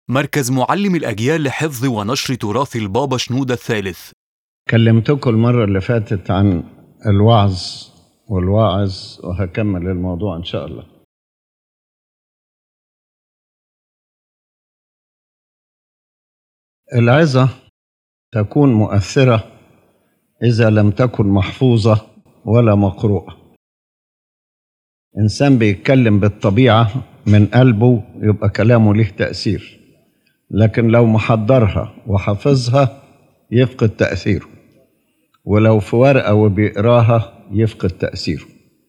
مركز معلم الأجيال لحفظ ونشر تراث البابا شنودة الثالث كلمتكم المرة اللي فاتت عن الوعظ والواعظ وهكمل الموضوع إن شاء الله العظة تكون مؤثرة إذا لم تكن محفوظة ولا مقروءة إنسان بيتكلم بالطبيعة من قلبه يبقى كلامه له تأثير لكن لو محضرها وحافظها يفقد تأثيره ولو في ورقة وبيقراها يفقد تأثيره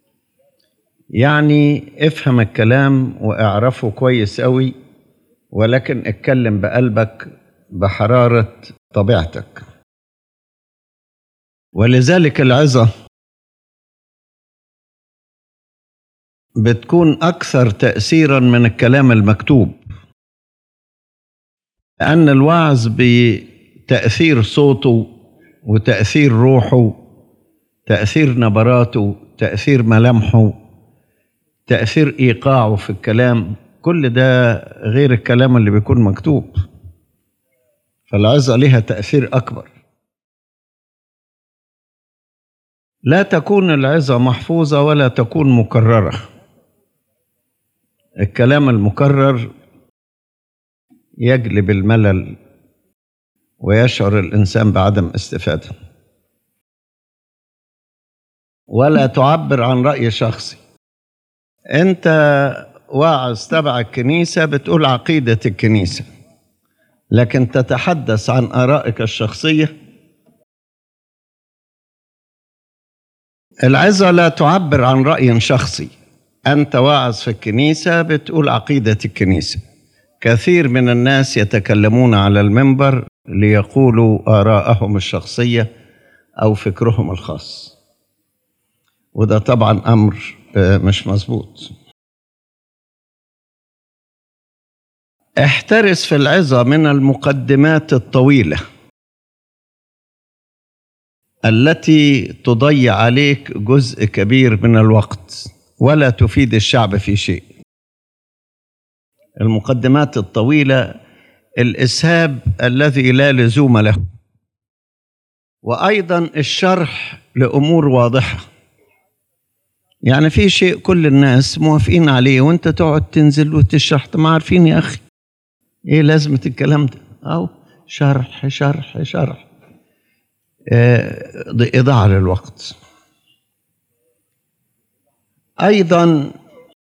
يعني افهم الكلام واعرفه كويس قوي ولكن اتكلم بقلبك بحرارة طبيعتك ولذلك العظة بتكون أكثر تأثيرا من الكلام المكتوب لأن الوعظ بتأثير صوته وتأثير روحه تأثير نبراته تأثير ملامحه تأثير إيقاعه في الكلام كل ده غير الكلام اللي بيكون مكتوب فالعظة لها تأثير أكبر لا تكون العظة محفوظة ولا تكون مكررة الكلام المكرر يجلب الملل ويشعر الإنسان بعدم استفادة ولا تعبر عن رأي شخصي أنت واعظ تبع الكنيسة بتقول عقيدة الكنيسة لكن تتحدث عن آرائك الشخصية العظة لا تعبر عن رأي شخصي أنت واعظ في الكنيسة بتقول عقيدة الكنيسة كثير من الناس يتكلمون على المنبر ليقولوا آراءهم الشخصية أو فكرهم الخاص وده طبعا أمر مش مظبوط احترس في العظة من المقدمات الطويلة التي تضيع عليك جزء كبير من الوقت ولا تفيد الشعب في شيء المقدمات الطويلة الإسهاب الذي لا لزوم له وأيضا الشرح لأمور واضحة يعني في شيء كل الناس موافقين عليه وانت تقعد تنزل وتشرح ما عارفين يا أخي ايه لازمة الكلام ده أو شرح شرح شرح إضاعة للوقت أيضا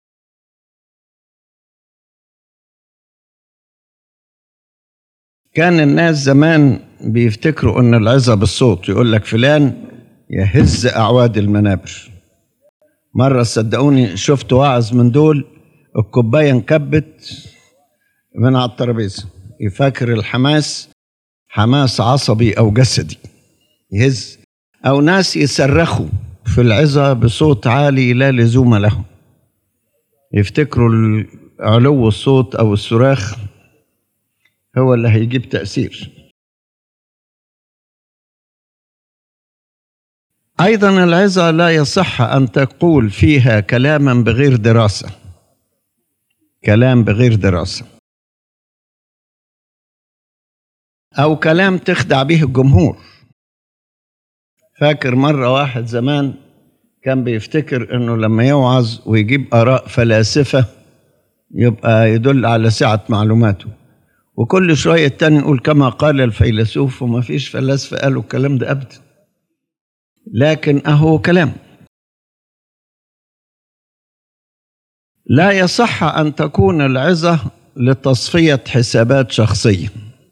كان الناس زمان بيفتكروا أن العظة بالصوت يقول لك فلان يهز أعواد المنابر مرة صدقوني شفت واعظ من دول الكوباية انكبت من على الترابيزة يفكر الحماس حماس عصبي أو جسدي يهز أو ناس يصرخوا في العظة بصوت عالي لا لزوم له يفتكروا علو الصوت أو الصراخ هو اللي هيجيب تأثير أيضا العظة لا يصح أن تقول فيها كلاما بغير دراسة كلام بغير دراسة أو كلام تخدع به الجمهور فاكر مرة واحد زمان كان بيفتكر انه لما يوعظ ويجيب اراء فلاسفة يبقى يدل على سعة معلوماته وكل شوية التاني يقول كما قال الفيلسوف وما فيش فلاسفة قالوا الكلام ده أبدا لكن أهو كلام لا يصح أن تكون العظة لتصفية حسابات شخصية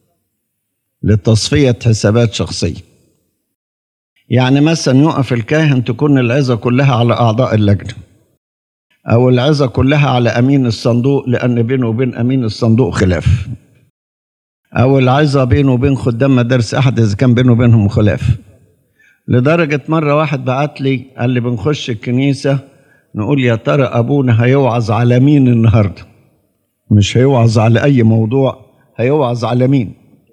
لتصفية حسابات شخصية يعني مثلا يقف الكاهن تكون العظة كلها على أعضاء اللجنة أو العظة كلها على أمين الصندوق لأن بينه وبين أمين الصندوق خلاف أو العظة بينه وبين خدام مدارس أحد إذا كان بينه وبينهم خلاف لدرجة مرة واحد بعت لي قال لي بنخش الكنيسة نقول يا ترى أبونا هيوعظ على مين النهاردة مش هيوعظ على أي موضوع هيوعظ على مين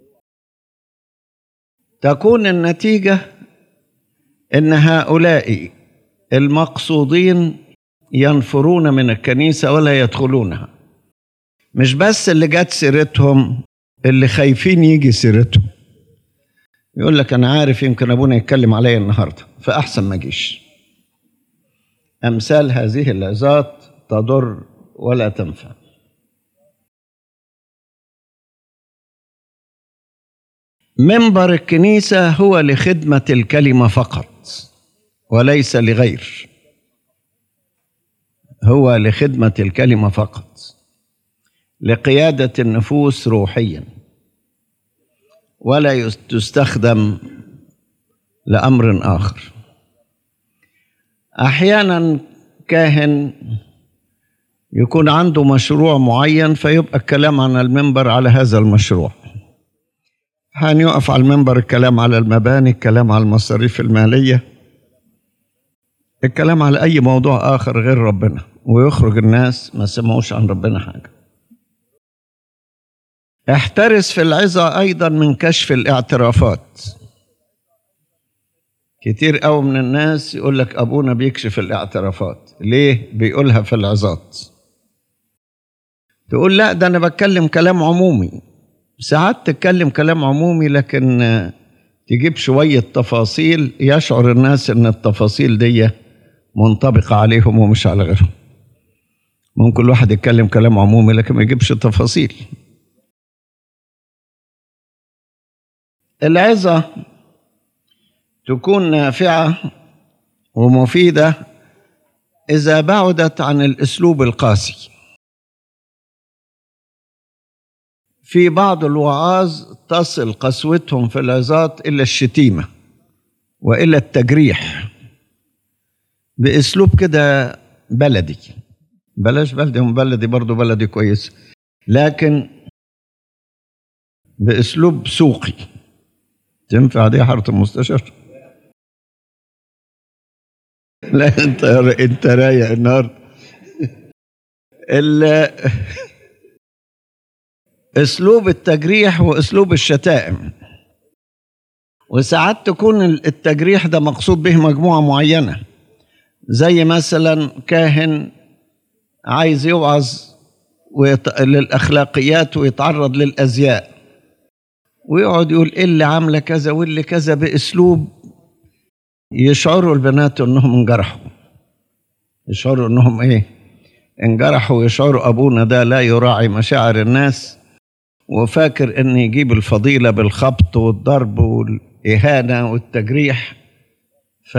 تكون النتيجة ان هؤلاء المقصودين ينفرون من الكنيسه ولا يدخلونها مش بس اللي جت سيرتهم اللي خايفين يجي سيرتهم يقول لك انا عارف يمكن ابونا يتكلم عليا النهارده فاحسن ما اجيش امثال هذه العظات تضر ولا تنفع منبر الكنيسه هو لخدمه الكلمه فقط وليس لغير هو لخدمه الكلمه فقط لقياده النفوس روحيا ولا تستخدم لامر اخر احيانا كاهن يكون عنده مشروع معين فيبقى الكلام عن المنبر على هذا المشروع حين يقف على المنبر الكلام على المباني الكلام على المصاريف المالية الكلام على أي موضوع آخر غير ربنا ويخرج الناس ما سمعوش عن ربنا حاجة احترس في العظة أيضا من كشف الاعترافات كتير قوي من الناس يقول لك أبونا بيكشف الاعترافات ليه بيقولها في العظات تقول لا ده أنا بتكلم كلام عمومي ساعات تتكلم كلام عمومي لكن تجيب شوية تفاصيل يشعر الناس ان التفاصيل دي منطبقة عليهم ومش على غيرهم ممكن الواحد يتكلم كلام عمومي لكن ما يجيبش تفاصيل العظة تكون نافعة ومفيدة إذا بعدت عن الأسلوب القاسي في بعض الوعاظ تصل قسوتهم في العظات إلى الشتيمة وإلى التجريح بأسلوب كده بلدي بلاش بلدي هم بلدي برضو بلدي كويس لكن بأسلوب سوقي تنفع دي حارة المستشار لا انت انت رايق النهارده اسلوب التجريح واسلوب الشتائم وساعات تكون التجريح ده مقصود به مجموعه معينه زي مثلا كاهن عايز يوعظ ويط... للاخلاقيات ويتعرض للازياء ويقعد يقول ايه اللي عامله كذا واللي كذا باسلوب يشعروا البنات انهم انجرحوا يشعروا انهم ايه انجرحوا ويشعروا ابونا ده لا يراعي مشاعر الناس وفاكر ان يجيب الفضيله بالخبط والضرب والاهانه والتجريح ف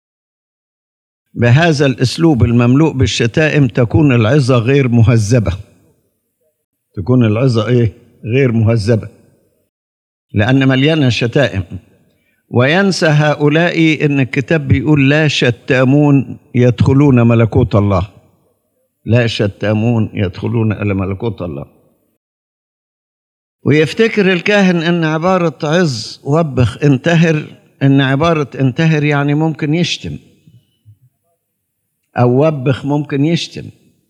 بهذا الاسلوب المملوء بالشتائم تكون العظه غير مهذبه تكون العظه ايه غير مهذبه لان مليانه شتائم وينسى هؤلاء ان الكتاب بيقول لا شتامون يدخلون ملكوت الله لا شتامون يدخلون الى ملكوت الله ويفتكر الكاهن ان عباره عظ وبخ انتهر ان عباره انتهر يعني ممكن يشتم او وبخ ممكن يشتم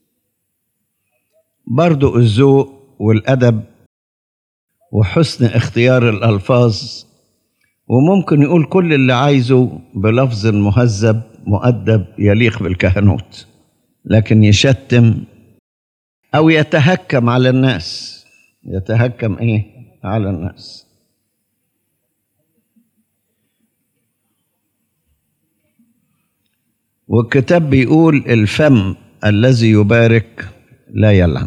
برضو الذوق والادب وحسن اختيار الالفاظ وممكن يقول كل اللي عايزه بلفظ مهذب مؤدب يليق بالكهنوت لكن يشتم او يتهكم على الناس يتهكم ايه على الناس والكتاب بيقول الفم الذي يبارك لا يلعن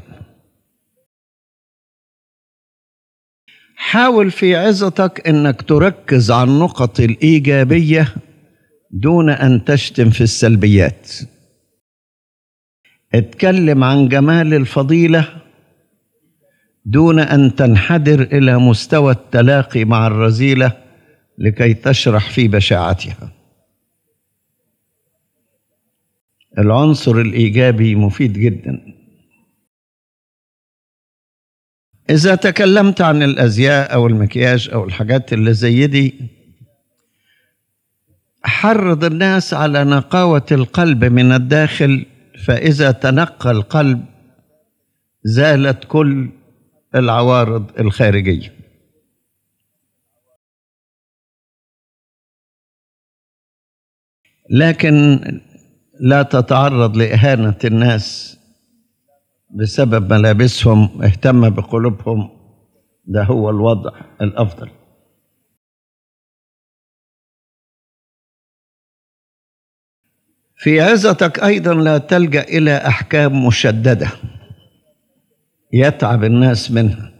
حاول في عظتك انك تركز على النقط الايجابيه دون ان تشتم في السلبيات اتكلم عن جمال الفضيله دون ان تنحدر الى مستوى التلاقي مع الرذيله لكي تشرح في بشاعتها العنصر الايجابي مفيد جدا اذا تكلمت عن الازياء او المكياج او الحاجات اللي زي دي حرض الناس على نقاوه القلب من الداخل فاذا تنقى القلب زالت كل العوارض الخارجيه لكن لا تتعرض لاهانه الناس بسبب ملابسهم اهتم بقلوبهم ده هو الوضع الافضل في عظتك ايضا لا تلجا الى احكام مشدده يتعب الناس منها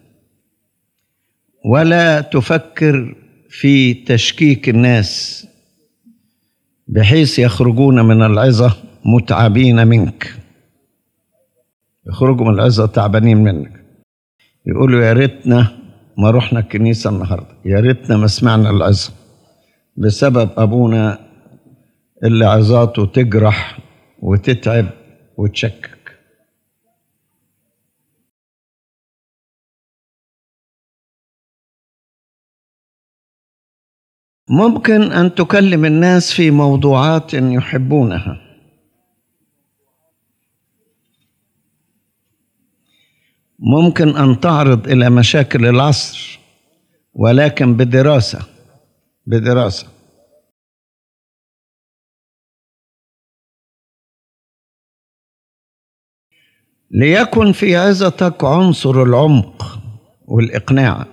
ولا تفكر في تشكيك الناس بحيث يخرجون من العظه متعبين منك يخرجوا من العظه تعبانين منك يقولوا يا ريتنا ما رحنا الكنيسه النهارده يا ريتنا ما سمعنا العظه بسبب ابونا اللي عظاته تجرح وتتعب وتشكك ممكن ان تكلم الناس في موضوعات يحبونها ممكن ان تعرض الى مشاكل العصر ولكن بدراسه بدراسه ليكن في عظتك عنصر العمق والاقناع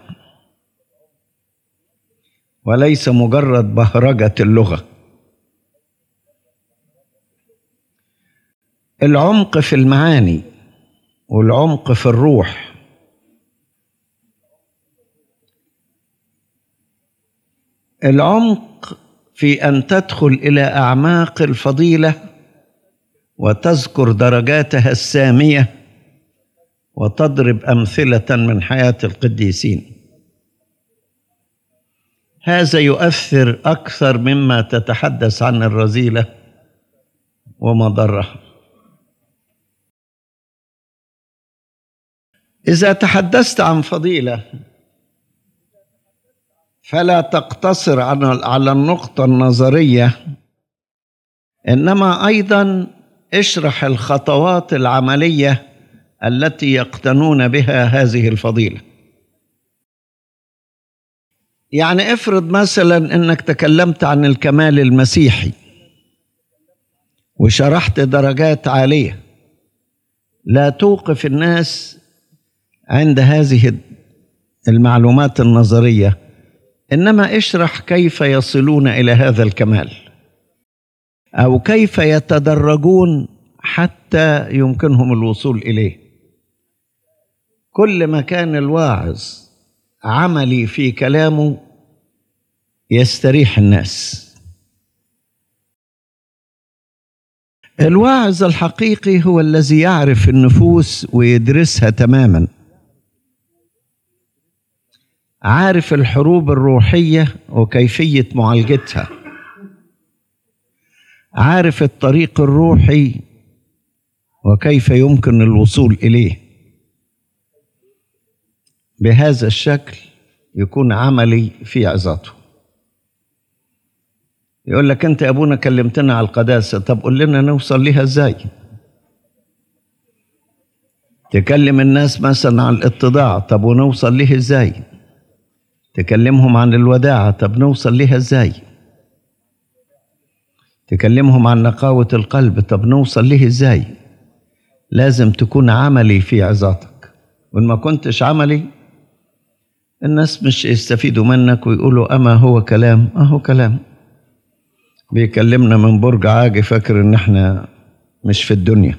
وليس مجرد بهرجه اللغه العمق في المعاني والعمق في الروح العمق في ان تدخل الى اعماق الفضيله وتذكر درجاتها الساميه وتضرب امثله من حياه القديسين هذا يؤثر اكثر مما تتحدث عن الرذيله ومضرها اذا تحدثت عن فضيله فلا تقتصر على النقطه النظريه انما ايضا اشرح الخطوات العمليه التي يقتنون بها هذه الفضيله يعني افرض مثلا انك تكلمت عن الكمال المسيحي وشرحت درجات عاليه لا توقف الناس عند هذه المعلومات النظريه انما اشرح كيف يصلون الى هذا الكمال او كيف يتدرجون حتى يمكنهم الوصول اليه كل ما كان الواعظ عملي في كلامه يستريح الناس الواعظ الحقيقي هو الذي يعرف النفوس ويدرسها تماما عارف الحروب الروحيه وكيفيه معالجتها عارف الطريق الروحي وكيف يمكن الوصول اليه بهذا الشكل يكون عملي في عظاته يقول لك انت يا ابونا كلمتنا على القداسه طب قول لنا نوصل ليها ازاي تكلم الناس مثلا عن الاتضاع طب ونوصل ليه ازاي تكلمهم عن الوداعه طب نوصل ليها ازاي تكلمهم عن نقاوه القلب طب نوصل ليه ازاي لازم تكون عملي في عظاتك وان ما كنتش عملي الناس مش يستفيدوا منك ويقولوا اما هو كلام اهو كلام بيكلمنا من برج عاجي فاكر ان احنا مش في الدنيا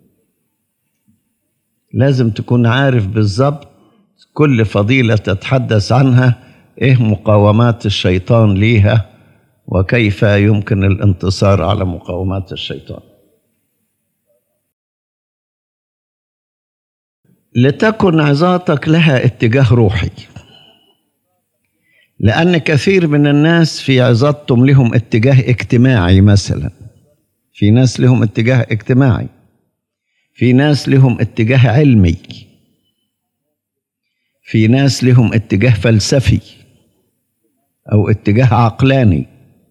لازم تكون عارف بالظبط كل فضيلة تتحدث عنها ايه مقاومات الشيطان ليها وكيف يمكن الانتصار على مقاومات الشيطان لتكن عظاتك لها اتجاه روحي لأن كثير من الناس في عظاتهم لهم اتجاه اجتماعي مثلا في ناس لهم اتجاه اجتماعي في ناس لهم اتجاه علمي في ناس لهم اتجاه فلسفي أو اتجاه عقلاني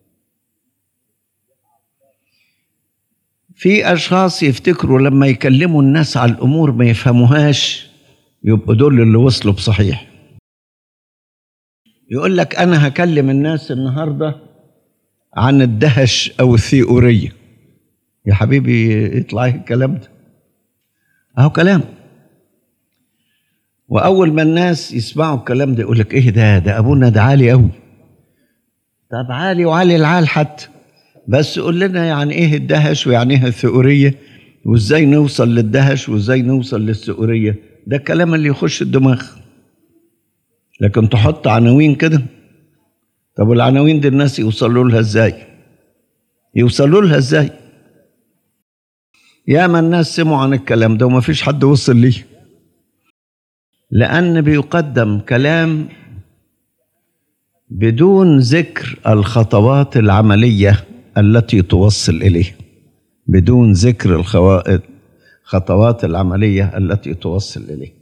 في أشخاص يفتكروا لما يكلموا الناس على الأمور ما يفهموهاش يبقوا دول اللي وصلوا بصحيح يقول لك انا هكلم الناس النهارده عن الدهش او الثيوريه يا حبيبي يطلع الكلام ده اهو كلام واول ما الناس يسمعوا الكلام ده يقول لك ايه ده ده ابونا ده عالي قوي طب عالي وعالي العال حتى بس قول لنا يعني ايه الدهش ويعني ايه الثؤريه وازاي نوصل للدهش وازاي نوصل للثؤريه ده الكلام اللي يخش الدماغ لكن تحط عناوين كده طب والعناوين دي الناس يوصلوا لها ازاي يوصلوا لها ازاي ياما الناس سمعوا عن الكلام ده وما فيش حد وصل ليه لأن بيقدم كلام بدون ذكر الخطوات العملية التي توصل إليه بدون ذكر الخوائد خطوات العملية التي توصل إليه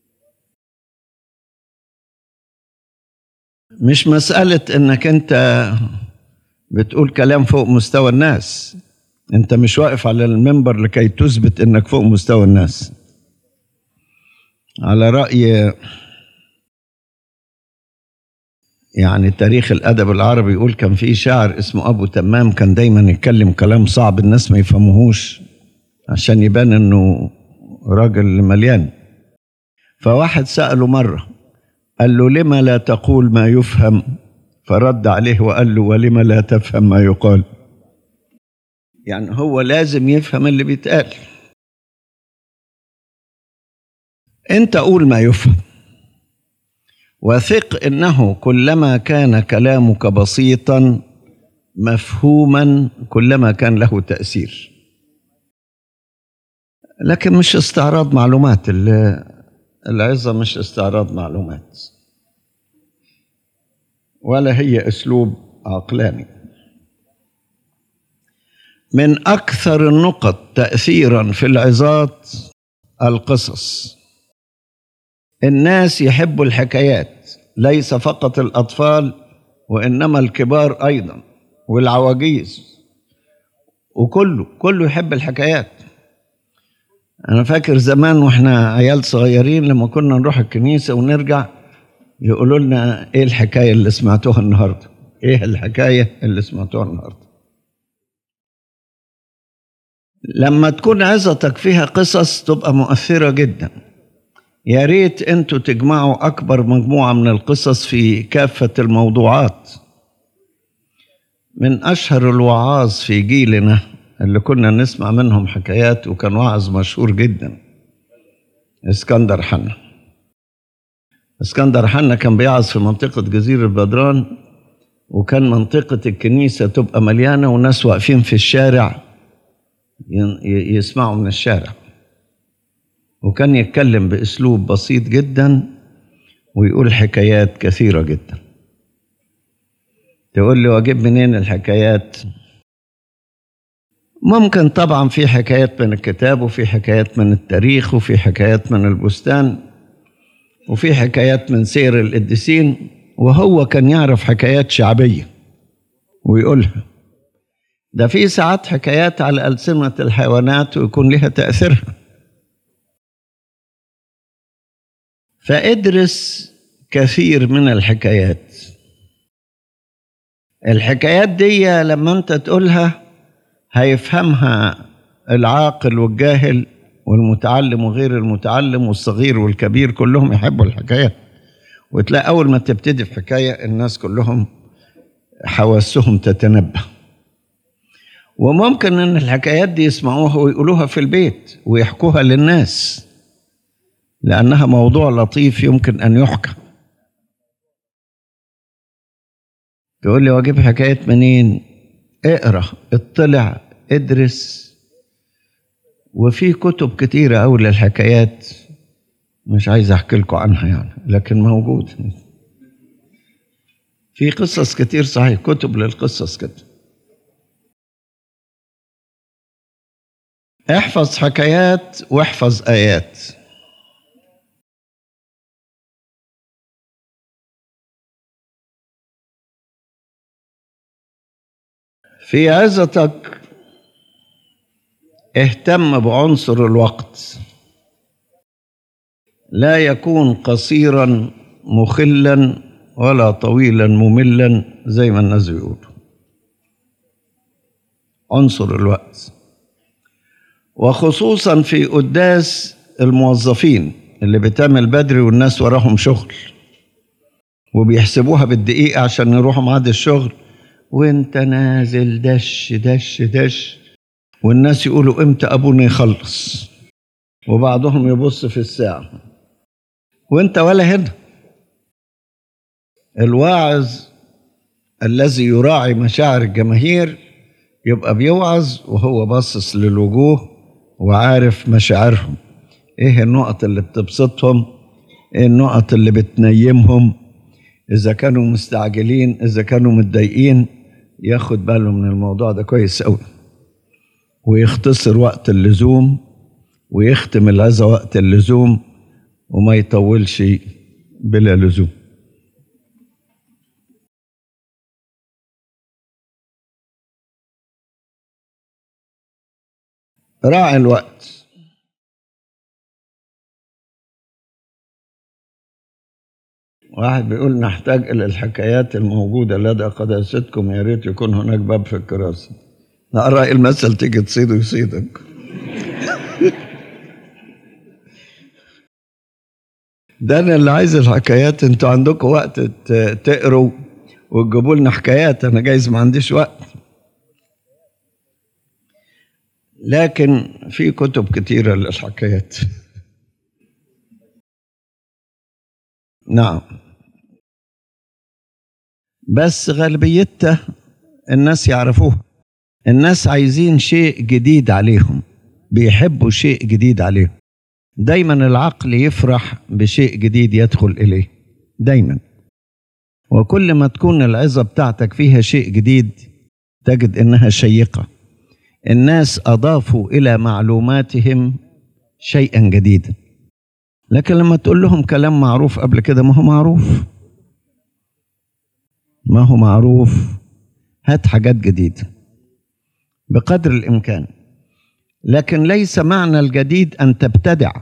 مش مسألة إنك أنت بتقول كلام فوق مستوى الناس أنت مش واقف على المنبر لكي تثبت إنك فوق مستوى الناس على رأي يعني تاريخ الأدب العربي يقول كان في شاعر اسمه أبو تمام كان دايما يتكلم كلام صعب الناس ما يفهموهوش عشان يبان إنه راجل مليان فواحد سأله مرة قال له لما لا تقول ما يفهم فرد عليه وقال له ولم لا تفهم ما يقال يعني هو لازم يفهم اللي بيتقال انت قول ما يفهم وثق انه كلما كان كلامك بسيطا مفهوما كلما كان له تاثير لكن مش استعراض معلومات العظه مش استعراض معلومات ولا هي اسلوب عقلاني من اكثر النقط تاثيرا في العظات القصص الناس يحبوا الحكايات ليس فقط الأطفال وإنما الكبار أيضا والعواجيز وكله كله يحب الحكايات أنا فاكر زمان وإحنا عيال صغيرين لما كنا نروح الكنيسة ونرجع يقولوا لنا إيه الحكاية اللي سمعتوها النهاردة إيه الحكاية اللي سمعتوها النهاردة لما تكون عظتك فيها قصص تبقى مؤثرة جداً يا ريت انتوا تجمعوا اكبر مجموعه من القصص في كافه الموضوعات من اشهر الوعاظ في جيلنا اللي كنا نسمع منهم حكايات وكان واعظ مشهور جدا اسكندر حنا اسكندر حنا كان بيعظ في منطقه جزيره بدران وكان منطقه الكنيسه تبقى مليانه وناس واقفين في الشارع يسمعوا من الشارع وكان يتكلم باسلوب بسيط جدا ويقول حكايات كثيره جدا تقول لي واجيب منين الحكايات ممكن طبعا في حكايات من الكتاب وفي حكايات من التاريخ وفي حكايات من البستان وفي حكايات من سير القديسين وهو كان يعرف حكايات شعبيه ويقولها ده في ساعات حكايات على ألسنة الحيوانات ويكون لها تأثيرها فادرس كثير من الحكايات الحكايات دي لما انت تقولها هيفهمها العاقل والجاهل والمتعلم وغير المتعلم والصغير والكبير كلهم يحبوا الحكايات وتلاقي اول ما تبتدي في حكايه الناس كلهم حواسهم تتنبه وممكن ان الحكايات دي يسمعوها ويقولوها في البيت ويحكوها للناس لأنها موضوع لطيف يمكن أن يحكى تقول لي واجيب حكاية منين اقرا اطلع ادرس وفي كتب كتيرة أوي للحكايات مش عايز أحكي لكم عنها يعني لكن موجود في قصص كتير صحيح كتب للقصص كده احفظ حكايات واحفظ آيات في عظتك اهتم بعنصر الوقت لا يكون قصيرا مخلا ولا طويلا مملا زي ما الناس بيقولوا عنصر الوقت وخصوصا في قداس الموظفين اللي بتعمل بدري والناس وراهم شغل وبيحسبوها بالدقيقة عشان يروحوا ميعاد الشغل وانت نازل دش دش دش والناس يقولوا امتى ابونا يخلص وبعضهم يبص في الساعة وانت ولا هنا الواعظ الذي يراعي مشاعر الجماهير يبقى بيوعظ وهو باصص للوجوه وعارف مشاعرهم ايه النقط اللي بتبسطهم ايه النقط اللي بتنيمهم اذا كانوا مستعجلين اذا كانوا متضايقين ياخد باله من الموضوع ده كويس قوي ويختصر وقت اللزوم ويختم العظة وقت اللزوم وما يطولش بلا لزوم راعي الوقت واحد بيقول نحتاج إلى الحكايات الموجودة لدى قداستكم يا ريت يكون هناك باب في الكراسة نقرأ المثل تيجي تصيده يصيدك ده أنا اللي عايز الحكايات انتوا عندكم وقت ت- تقروا وتجيبوا لنا حكايات أنا جايز ما عنديش وقت لكن في كتب كتيرة للحكايات نعم بس غالبيتها الناس يعرفوها الناس عايزين شيء جديد عليهم بيحبوا شيء جديد عليهم دايما العقل يفرح بشيء جديد يدخل إليه دايما وكل ما تكون العظة بتاعتك فيها شيء جديد تجد إنها شيقة الناس أضافوا إلى معلوماتهم شيئا جديدا لكن لما تقول لهم كلام معروف قبل كده ما هو معروف ما هو معروف هات حاجات جديدة بقدر الإمكان لكن ليس معنى الجديد أن تبتدع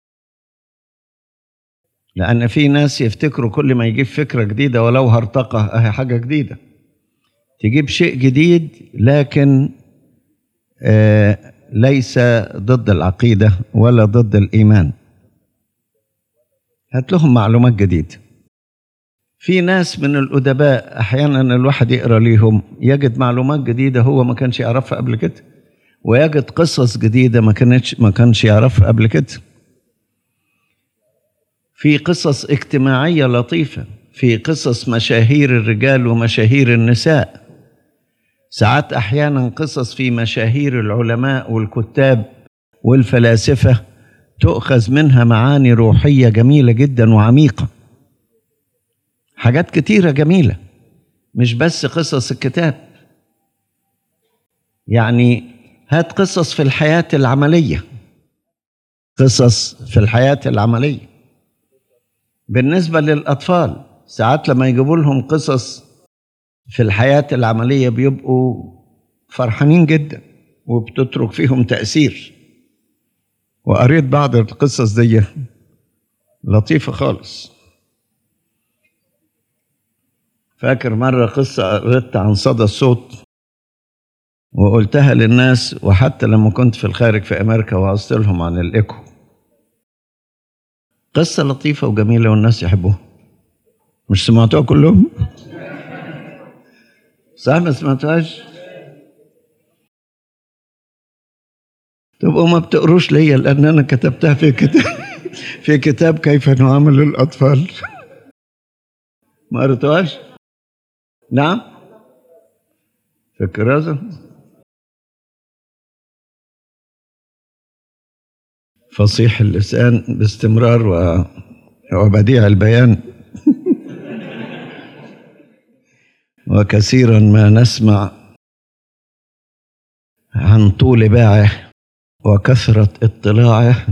لأن في ناس يفتكروا كل ما يجيب فكرة جديدة ولو هرطقة أهي حاجة جديدة تجيب شيء جديد لكن آه ليس ضد العقيدة ولا ضد الإيمان هات لهم معلومات جديدة في ناس من الأدباء أحيانا الواحد يقرأ ليهم يجد معلومات جديدة هو ما كانش يعرفها قبل كده ويجد قصص جديدة ما كانتش ما كانش يعرفها قبل كده في قصص اجتماعية لطيفة في قصص مشاهير الرجال ومشاهير النساء ساعات أحيانا قصص في مشاهير العلماء والكتاب والفلاسفة تؤخذ منها معاني روحية جميلة جدا وعميقة حاجات كتيرة جميلة مش بس قصص الكتاب يعني هات قصص في الحياة العملية قصص في الحياة العملية بالنسبة للأطفال ساعات لما يجيبوا لهم قصص في الحياة العملية بيبقوا فرحانين جدا وبتترك فيهم تأثير وقريت بعض القصص دي لطيفة خالص فاكر مرة قصة قريت عن صدى الصوت وقلتها للناس وحتى لما كنت في الخارج في أمريكا وعظت لهم عن الإيكو قصة لطيفة وجميلة والناس يحبوها مش سمعتوها كلهم؟ صح ما سمعتوهاش؟ تبقوا ما بتقروش ليا لأن أنا كتبتها في كتاب في كتاب كيف نعامل الأطفال ما قريتوهاش؟ نعم؟ في الكراسة؟ فصيح اللسان باستمرار و... وبديع البيان وكثيرا ما نسمع عن طول باعه وكثرة اطلاعه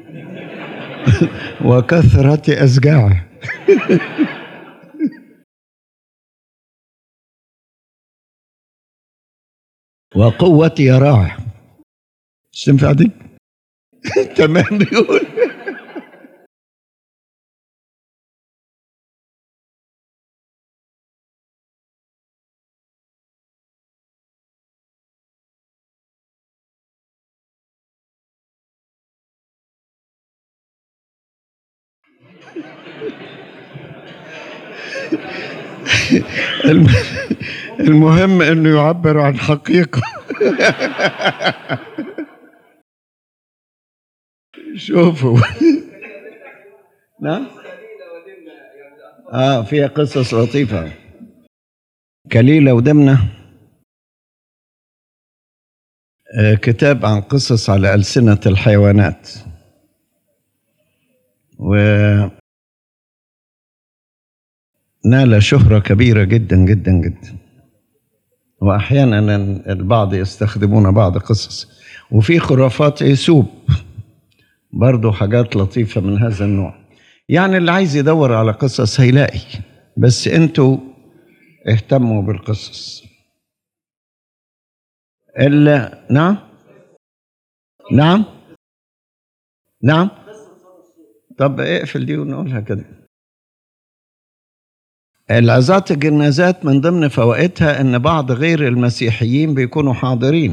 وكثرة أسجاعه وقوة يراعه مش تنفع دي؟ تمام بيقول الم- المهم انه يعبر عن حقيقه شوفوا نعم اه فيها قصص لطيفه كليله ودمنه آه، كتاب عن قصص على ألسنة الحيوانات و نال شهرة كبيرة جدا جدا جدا وأحيانا البعض يستخدمون بعض قصص وفي خرافات عيسوب برضو حاجات لطيفة من هذا النوع يعني اللي عايز يدور على قصص هيلاقي بس انتوا اهتموا بالقصص ال... نعم نعم نعم طب اقفل دي ونقولها كده العظات الجنازات من ضمن فوائدها ان بعض غير المسيحيين بيكونوا حاضرين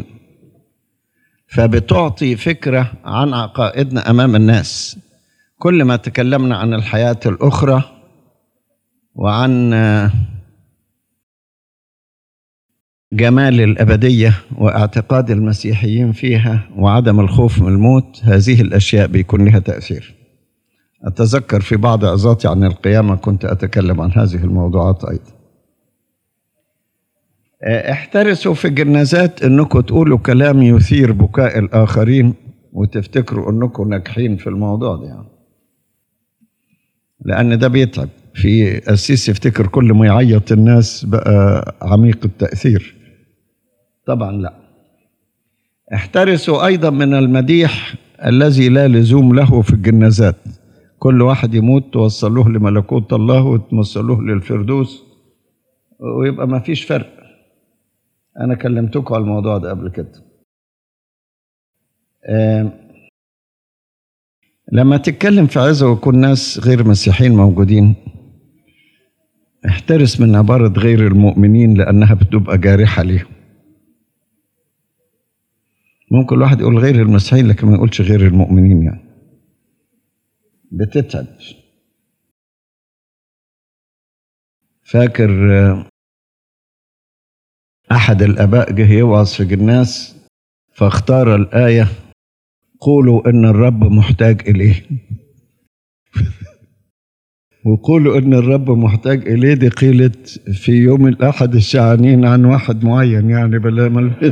فبتعطي فكره عن عقائدنا امام الناس كل ما تكلمنا عن الحياه الاخرى وعن آه، جمال الابديه واعتقاد المسيحيين فيها وعدم الخوف من الموت هذه الاشياء بيكون لها تاثير اتذكر في بعض عظاتي عن القيامه كنت اتكلم عن هذه الموضوعات ايضا آه، احترسوا في الجنازات انكم تقولوا كلام يثير بكاء الاخرين وتفتكروا انكم ناجحين في الموضوع ده يعني. لان ده بيتعب في قسيس يفتكر كل ما يعيط الناس بقى عميق التاثير طبعا لا احترسوا ايضا من المديح الذي لا لزوم له في الجنازات كل واحد يموت توصلوه لملكوت الله وتوصلوه للفردوس ويبقى ما فيش فرق انا كلمتكم على الموضوع ده قبل كده آم، لما تتكلم في عزة ويكون ناس غير مسيحيين موجودين احترس من عبارة غير المؤمنين لأنها بتبقى جارحة ليهم ممكن الواحد يقول غير المسيحيين لكن ما يقولش غير المؤمنين يعني بتتعب فاكر آه، أحد الآباء جه يوعظ في جناس فاختار الآية قولوا إن الرب محتاج إليه وقولوا إن الرب محتاج إليه دي قيلت في يوم الأحد الشعانين عن واحد معين يعني بلا مل...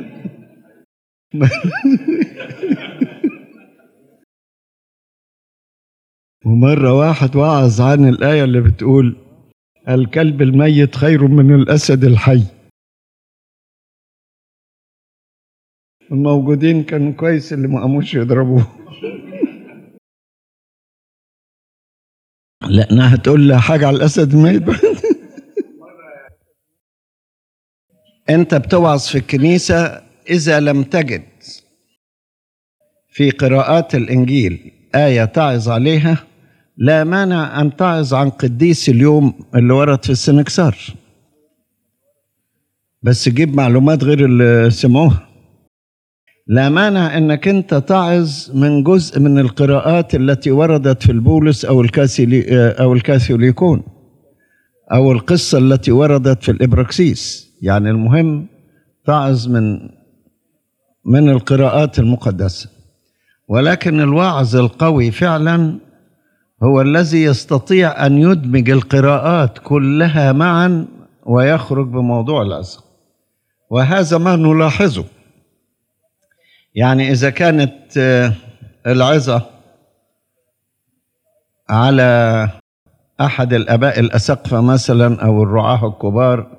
ومرة واحد وعظ عن الآية اللي بتقول الكلب الميت خير من الأسد الحي الموجودين كانوا كويس اللي ما قاموش يضربوه لأنها هتقول لها حاجة على الأسد الميت أنت بتوعظ في الكنيسة إذا لم تجد في قراءات الإنجيل آية تعظ عليها لا مانع أن تعظ عن قديس اليوم اللي ورد في السنكسار بس جيب معلومات غير اللي سمعوها لا مانع انك انت تعظ من جزء من القراءات التي وردت في البولس او الكاثولي او الكاثوليكون او القصه التي وردت في الابراكسيس يعني المهم تعظ من من القراءات المقدسه ولكن الواعظ القوي فعلا هو الذي يستطيع ان يدمج القراءات كلها معا ويخرج بموضوع العظه وهذا ما نلاحظه يعني إذا كانت آه، العظة على أحد الآباء الأسقفة مثلا أو الرعاة الكبار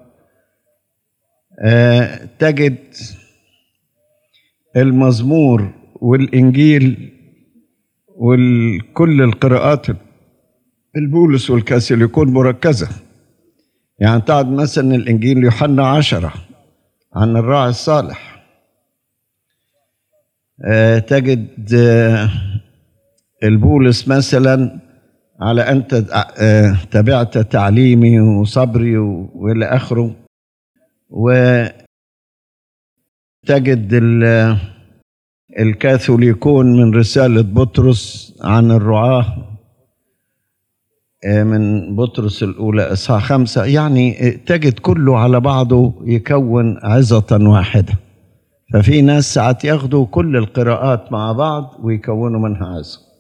آه، تجد المزمور والإنجيل وكل القراءات البولس والكاثوليكون مركزة يعني تعد مثلا الإنجيل يوحنا عشرة عن الراعي الصالح آه، تجد آه، البولس مثلا على أنت آه، تبعت تعليمي وصبري و- وإلى آخره وتجد ال- الكاثوليكون من رسالة بطرس عن الرعاة آه، من بطرس الأولى إصحاح خمسة يعني آه، تجد كله على بعضه يكون عظة واحدة ففي ناس ساعات ياخدوا كل القراءات مع بعض ويكونوا منها عظة